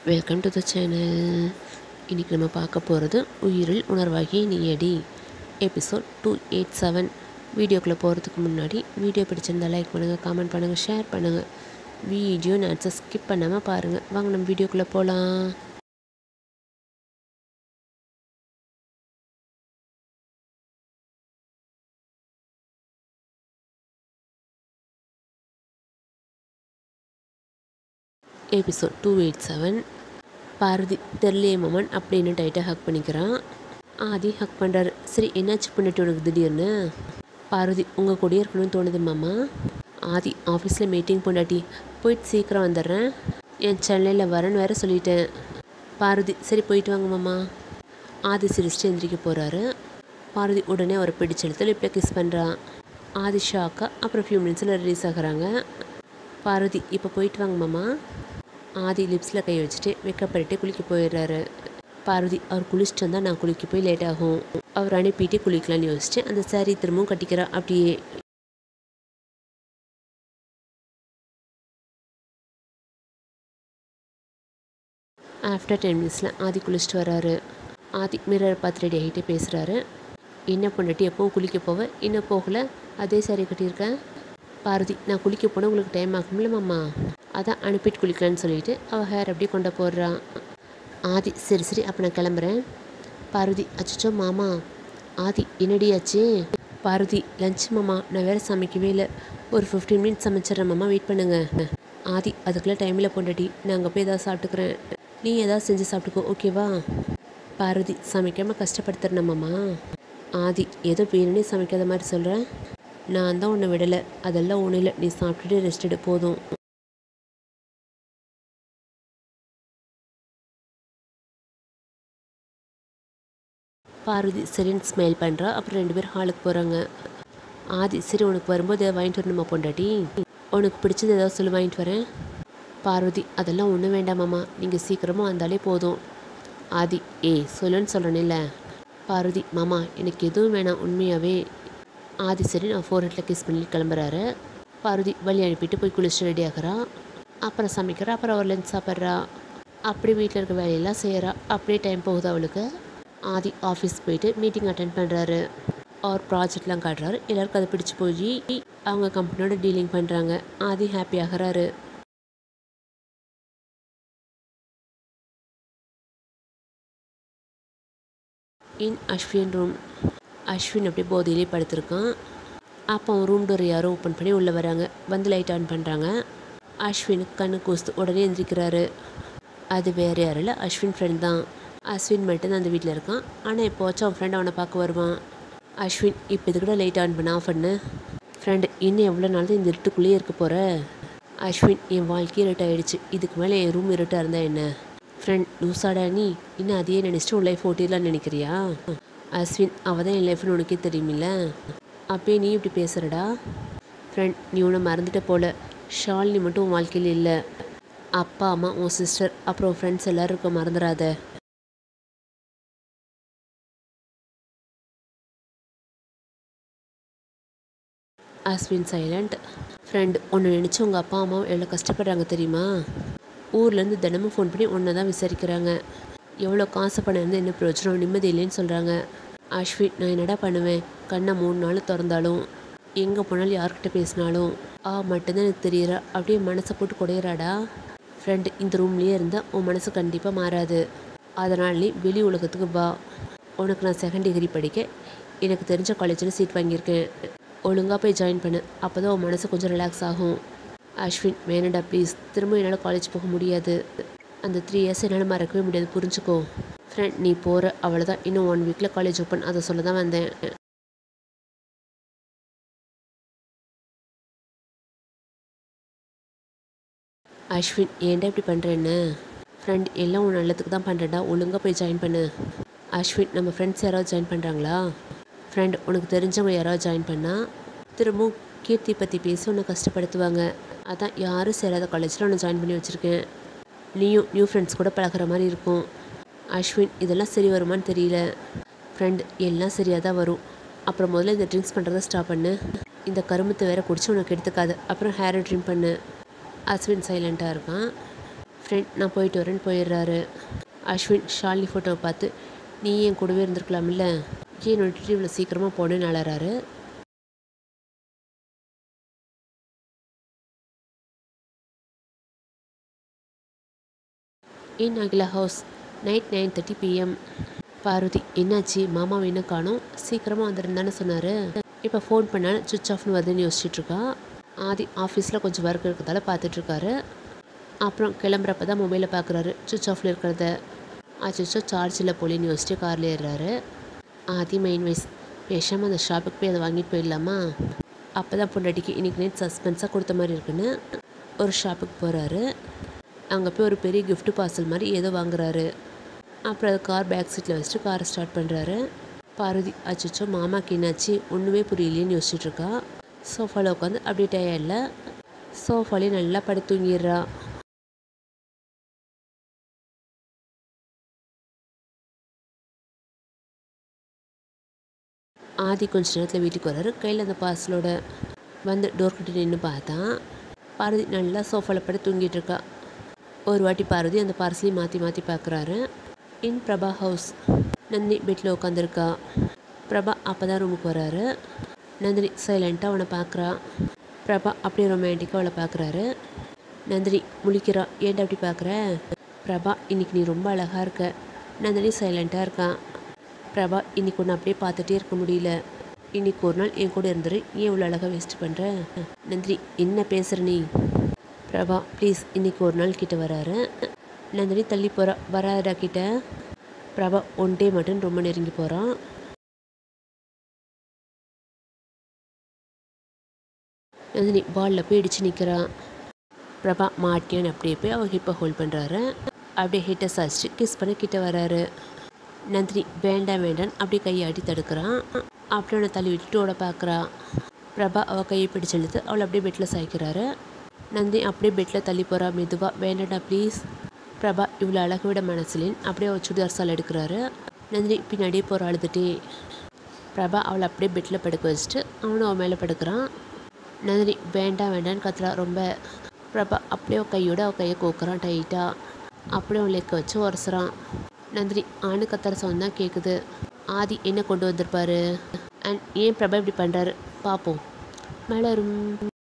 welcome to the channel இன்றைக்கி நம்ம பார்க்க போகிறது உயிரில் உணர்வாகிய நீயடி எபிசோட் டூ எயிட் செவன் வீடியோக்குள்ளே போகிறதுக்கு முன்னாடி வீடியோ பிடிச்சிருந்தா லைக் பண்ணுங்கள் காமெண்ட் பண்ணுங்கள் ஷேர் பண்ணுங்கள் வீடியோ நேரத்தை ஸ்கிப் பண்ணாமல் பாருங்கள் வாங்க நம்ம வீடியோக்குள்ளே போகலாம் episode two eight seven Bharathi தெரியலையே மமன் அப்படின்னு டைட்டாக ஹக் பண்ணிக்கிறான் ஆதி ஹக் பண்ணுறாரு சரி என்னாச்சு பண்ணிட்டு உனக்கு திடீர்னு பார்வதி உங்கள் கூடயே இருக்கணும்னு தோணுது மாமா ஆதி ஆஃபீஸில் மீட்டிங் பொண்டாட்டி போயிட்டு சீக்கிரம் வந்துடுறேன் என் சென்னையில் வரேன்னு வேற சொல்லிட்டேன் பார்வதி சரி போயிட்டு வாங்க மாமா ஆதி சிரிச்சிட்டு எந்திரிக்க போகிறாரு பார்வதி உடனே அவரை பிடிச்செடுத்து லிப்பில் கிஸ் பண்ணுறான் ஆதி ஷாக்கா அப்புறம் ஃபியூ மினிட்ஸில் ரிலீஸ் ஆகுறாங்க பார்வதி இப்போ போயிட்டு வாங்க மாமா ஆதி லிப்ஸில் கை வச்சுட்டு வெக்கப்பட்டு குளிக்க போயிடுறாரு பார்வதி அவர் குளிச்சுட்டு வந்தால் நான் குளிக்க போய் லேட் ஆகும் அவர் அனுப்பிட்டு குளிக்கலான்னு யோசிச்சு அந்த saree திரும்பவும் கட்டிக்கிறா அப்படியே ஆஃப்டர் டென் மினிட்ஸில் ஆதி குளிச்சுட்டு வராரு ஆதி மிரரை பார்த்து ரெடி ஆகிட்டு பேசுகிறாரு என்ன பண்ணிட்டு எப்பவும் குளிக்க போவேன் இன்னும் போகல அதே saree கட்டியிருக்கேன் பார்வதி நான் குளிக்க போனால் உங்களுக்கு டைம் ஆகும்ல மாமா அதான் அனுப்பிட்டு குளிக்கலான்னு சொல்லிட்டு அவள் ஹேர் அப்படியே கொண்டு போடுறான் ஆதி சரி சரி அப்போ நான் கிளம்புறேன் பார்வதி அச்சச்சோ மாமா ஆதி என்னடி ஆச்சு பார்வதி லஞ்ச் மாமா நான் வேறு சமைக்கவே இல்லை ஒரு ஃபிஃப்டீன் மினிட்ஸ் சமைச்சிட்றேன் மாமா வெயிட் பண்ணுங்க ஆதி அதுக்குள்ளே டைமில் பொண்டாட்டி நான் அங்கே போய் ஏதாவது சாப்பிட்டுக்கிறேன் நீ ஏதாவது செஞ்சு சாப்பிட்டுக்கோ ஓகேவா பார்வதி சமைக்காமல் கஷ்டப்படுத்துறேன் மாமா ஆதி ஏதோ வேணும்னே சமைக்காத மாதிரி சொல்கிறேன் நான் தான் உன்னை விடலை அதெல்லாம் ஒன்றும் இல்லை நீ சாப்பிட்டுட்டு ரெஸ்ட் எடு போதும் பார்வதி சரின்னு ஸ்மைல் பண்ணுறா அப்புறம் ரெண்டு பேரும் ஹாலுக்கு போகிறாங்க ஆதி சரி உனக்கு வரும்போது ஏதாவது வாங்கிட்டு வரணுமா பொண்டாட்டி உனக்கு பிடிச்சது ஏதாவது சொல்லி வாங்கிட்டு வரேன் பார்வதி அதெல்லாம் ஒன்றும் வேண்டாமாம்மா நீங்கள் சீக்கிரமாக வந்தாலே போதும் ஆதி ஏய் சொல்லுன்னு சொல்கிறேன்ல பார்வதி மாமா எனக்கு எதுவும் வேணாம் உண்மையாகவே ஆதி சரி நான் ஃபோர் ஹெட்டில் கிஸ் பண்ணி கிளம்புறாரு பார்வதி வழி அனுப்பிட்டு போய் குளிச்சுட்டு ரெடி ஆகிறா அப்புறம் சமைக்கிறா அப்புறம் அவர் லஞ்ச் சாப்பிட்றா அப்படி வீட்டில் இருக்க வேலையெல்லாம் செய்கிறா அப்படியே டைம் போகுது அவளுக்கு ஆதி ஆஃபீஸ் போயிட்டு மீட்டிங் அட்டன் பண்ணுறாரு அவர் ப்ராஜெக்ட்லாம் காட்டுறாரு எல்லாருக்கும் அதை பிடிச்சி போய் அவங்க கம்பெனியோட டீலிங் பண்ணுறாங்க ஆதி ஹாப்பி ஆகிறாரு இன் அஸ்வின் ரூம் அஸ்வின் அப்படியே போதையிலே படுத்திருக்கான் அப்போ அவன் ரூம் டோர் யாரோ ஓப்பன் பண்ணி உள்ளே வராங்க வந்து லைட் ஆன் பண்ணுறாங்க அஸ்வினுக்கு கண்ணு கூஸ்து உடனே எந்திரிக்கிறாரு அது வேறு யாரும் இல்லை அஸ்வின் ஃப்ரெண்ட் தான் அஸ்வின் மட்டும்தான் அந்த வீட்டில் இருக்கான் ஆனால் எப்போவாச்சும் அவன் ஃப்ரெண்ட் அவனை பார்க்க வருவான் அஸ்வின் இப்போ இது கூட லைட் ஆன் பண்ண ஆஃப் பண்ணு ஃப்ரெண்டு இன்னும் எவ்வளோ நாள் தான் இந்த இருட்டுக்குள்ளேயே இருக்க போகிற அஸ்வின் என் வாழ்க்கை இருட்டாயிடுச்சு இதுக்கு மேலே என் ரூம் இருட்டாக இருந்தால் என்ன ஃப்ரெண்ட் லூசாடா நீ இன்னும் அதையே நினச்சிட்டு உன் லைஃப் ஓட்டிடலான்னு நினைக்கிறியா அஸ்வின் அவள் தான் என் லைஃப்னு உனக்கே தெரியுமில்ல அப்பயே நீ இப்படி பேசுகிறடா ஃப்ரெண்ட் நீ உன்னை மறந்துட்ட போல ஷாலினி மட்டும் உன் வாழ்க்கையில் இல்லை அப்பா அம்மா உன் சிஸ்டர் அப்புறம் உன் ஃப்ரெண்ட்ஸ் எல்லோரும் இருக்க மறந்துடாத அஸ்வின் சைலண்ட் ஃப்ரெண்ட் ஒன்று நினச்சி உங்கள் அப்பா அம்மா எவ்வளோ கஷ்டப்படுறாங்க தெரியுமா ஊர்லேருந்து தினமும் ஃபோன் பண்ணி ஒன்றை தான் விசாரிக்கிறாங்க எவ்வளோ காசு பணம் இருந்து என்ன பிரயோஜனம் நிம்மதி இல்லைன்னு சொல்கிறாங்க அஸ்வின் நான் என்னடா பண்ணுவேன் கண்ணை மூணு நாள் திறந்தாலும் எங்கே போனாலும் யார்கிட்ட பேசினாலும் ஆ மட்டும்தான் எனக்கு தெரியறா அப்படியே மனசை போட்டு குடையிறாடா ஃப்ரெண்டு இந்த ரூம்லேயே இருந்தால் உன் மனசு கண்டிப்பாக மாறாது அதனால் நீ வெளி உலகத்துக்கு வா உனக்கு நான் செகண்ட் டிகிரி படிக்க எனக்கு தெரிஞ்ச காலேஜில் சீட் வாங்கியிருக்கேன் ஒழுங்காக போய் ஜாயின் பண்ணு அப்போ தான் உன் மனசு கொஞ்சம் ரிலாக்ஸ் ஆகும் அஸ்வின் வேணடா ப்ளீஸ் திரும்ப என்னால் காலேஜ் போக முடியாது அந்த த்ரீ இயர்ஸ் என்னால் மறக்கவே முடியாது புரிஞ்சுக்கோ ஃப்ரெண்ட் நீ போகிற அவ்வளோதான் இன்னும் ஒன் வீக்கில் காலேஜ் ஓப்பன் அதை சொல்ல தான் வந்தேன் அஸ்வின் ஏன்டா இப்படி பண்ணுறேன்னு ஃப்ரெண்ட் எல்லாம் உன் நல்லதுக்கு தான் பண்ணுறேன்டா ஒழுங்காக போய் ஜாயின் பண்ணு அஸ்வின் நம்ம ஃப்ரெண்ட்ஸ் யாராவது ஜாயின் பண்ணுறாங்களா ஃப்ரெண்ட் உனக்கு தெரிஞ்சவங்க யாராவது ஜாயின் பண்ணால் திரும்பவும் கீர்த்தி பற்றி பேசி உன்னை கஷ்டப்படுத்துவாங்க அதான் யாரும் சேராத காலேஜில் உன்னை ஜாயின் பண்ணி வச்சுருக்கேன் நீயும் நியூ ஃப்ரெண்ட்ஸ் கூட பழகுற மாதிரி இருக்கும் அஸ்வின் இதெல்லாம் சரி வருமான்னு தெரியல ஃப்ரெண்ட் எல்லாம் சரியாக தான் வரும் அப்புறம் முதல்ல இந்த ட்ரிங்க்ஸ் பண்ணுறதை ஸ்டாப் பண்ணு இந்த கருமத்தை வேற குடிச்சு உனக்கு எடுத்துக்காது அப்புறம் ஹேரை ட்ரிம் பண்ணு அஸ்வின் சைலண்ட்டாக இருக்கான் ஃப்ரெண்ட் நான் போயிட்டு வரேன்னு போயிடுறாரு அஸ்வின் ஷாலினி ஃபோட்டோவை பார்த்து நீ என் கூடவே இருந்திருக்கலாம்ல ஏன் விட்டுட்டு இவ்வளோ சீக்கிரமாக போனேன்னு அலறாரு in Akila house night nine thirty PM Parvathi என்னாச்சு மாமாவை என்ன காணோம் சீக்கிரமாக வந்துருந்தானே சொன்னார் இப்போ ஃபோன் பண்ணாலும் சுவிச் ஆஃப்னு வருதுன்னு யோசிச்சுட்டு இருக்கா ஆதி ஆஃபீஸில் கொஞ்சம் ஒர்க் இருக்கிறதால பார்த்துட்ருக்காரு அப்புறம் கிளம்புறப்ப தான் மொபைலை பார்க்குறாரு சுவிச் ஆஃபில் இருக்கிறத அச்சோ சார்ஜ் இல்லை போலின்னு யோசிச்சுட்டு காரில் ஏறுறாரு ஆதி மெயின் வைஸ் பேசாமல் அந்த ஷாப்புக்கு போய் அதை வாங்கிட்டு போயிடலாமா அப்போ தான் பொண்டாட்டிக்கு இன்றைக்கி நைட் சஸ்பென்ஸாக கொடுத்த மாதிரி இருக்குன்னு ஒரு ஷாப்புக்கு போகிறாரு அங்கே போய் ஒரு பெரிய gift பார்சல் மாதிரி ஏதோ வாங்குறாரு அப்புறம் அது கார் பேக் சீட்டில் வச்சுட்டு காரை ஸ்டார்ட் பண்ணுறாரு பார்வதி அச்சோ மாமாக்கு என்னாச்சு ஒன்றுமே புரியலையேன்னு யோசிச்சுட்டு இருக்கா சோஃபாவில் உட்காந்து அப்படியே டயர்டில் சோஃபாலே நல்லா படுத்து தூங்கிடுறா ஆதி கொஞ்ச நேரத்தில் வீட்டுக்கு வர்றாரு கையில் அந்த பார்சலோட வந்து டோர் கிட்ட நின்று பார்த்தா பார்வதி நல்லா சோஃபாவில் படுத்து தூங்கிட்டு இருக்கா ஒரு வாட்டி பார்வதி அந்த பார்சலையும் மாற்றி மாற்றி பார்க்குறாரு இன் பிரபா ஹவுஸ் நந்தினி பெட்டில் உட்காந்துருக்கா பிரபா அப்போ தான் ரூமுக்கு வராரு நந்தினி சைலண்ட்டாக அவனை பார்க்குறா பிரபா அப்படியே ரொமான்டிக்காக அவளை பார்க்குறாரு நந்தினி முழிக்கிறா ஏன்டா அப்படி பார்க்குற பிரபா இன்னைக்கு நீ ரொம்ப அழகாக இருக்க நந்தினி சைலண்ட்டாக இருக்கான் பிரபா இன்னைக்கு ஒன்று அப்படியே பார்த்துட்டே இருக்க முடியல இன்னைக்கு ஒரு நாள் என் கூட இருந்துரு ஏன் இவ்வளோ அழகாக வேஸ்ட் பண்ணுற நந்தினி என்ன பேசுகிற நீ பிரபா ப்ளீஸ் இன்னைக்கு ஒரு நாள் கிட்ட வராரு நந்தினி தள்ளி போகிறா வராதடா கிட்ட பிரபா ஒன் டே மட்டும் ரொம்ப நெருங்கி போகிறான் நந்தினி பாலில் போய் இடிச்சு நிற்கிறான் பிரபா மாட்டியான்னு அப்படியே போய் அவன் ஹிப்பை ஹோல்ட் பண்ணுறாரு அப்படியே ஹிட்டை சாச்சிட்டு கிஸ் பண்ண கிட்ட வராரு நந்தினி வேண்டாம் வேண்டான்னு அப்படியே கையாட்டி தடுக்கிறான் அப்படியே அவனை தள்ளி விட்டுட்டு ஓட பார்க்குறா பிரபா அவள் கையை பிடிச்சு இழுத்து அவளை அப்படியே பெட்டில் சாய்க்கிறாரு நந்தினி அப்படியே பெட்டில் தள்ளி போகிறா மெதுவாக வேண்டாடா ப்ளீஸ் பிரபா இவ்வளோ அழகு விட மனசுலேன்னு அப்படியே அவள் சுடிதார் சால் எடுக்கிறாரு நந்தினி பின்னாடியே போகிற அழுதுட்டே பிரபா அவளை அப்படியே பெட்டில் படுக்க வச்சுட்டு அவனும் அவன் மேலே படுக்கிறான் நந்தினி வேண்டாம் வேண்டான்னு கத்துறா ரொம்ப பிரபா அப்படியே அவள் கையோட அவள் கையை கோக்குறான் டைட்டாக அப்படியே அவன் லெக்க வச்சு உரசுறான் நந்தினி ஆணு கத்துற சவுண்ட் தான் கேட்குது ஆதி என்ன கொண்டு வந்திருப்பாரு அண்ட் ஏன் பிரபா இப்படி பண்ணுறாரு பார்ப்போம் மலரும்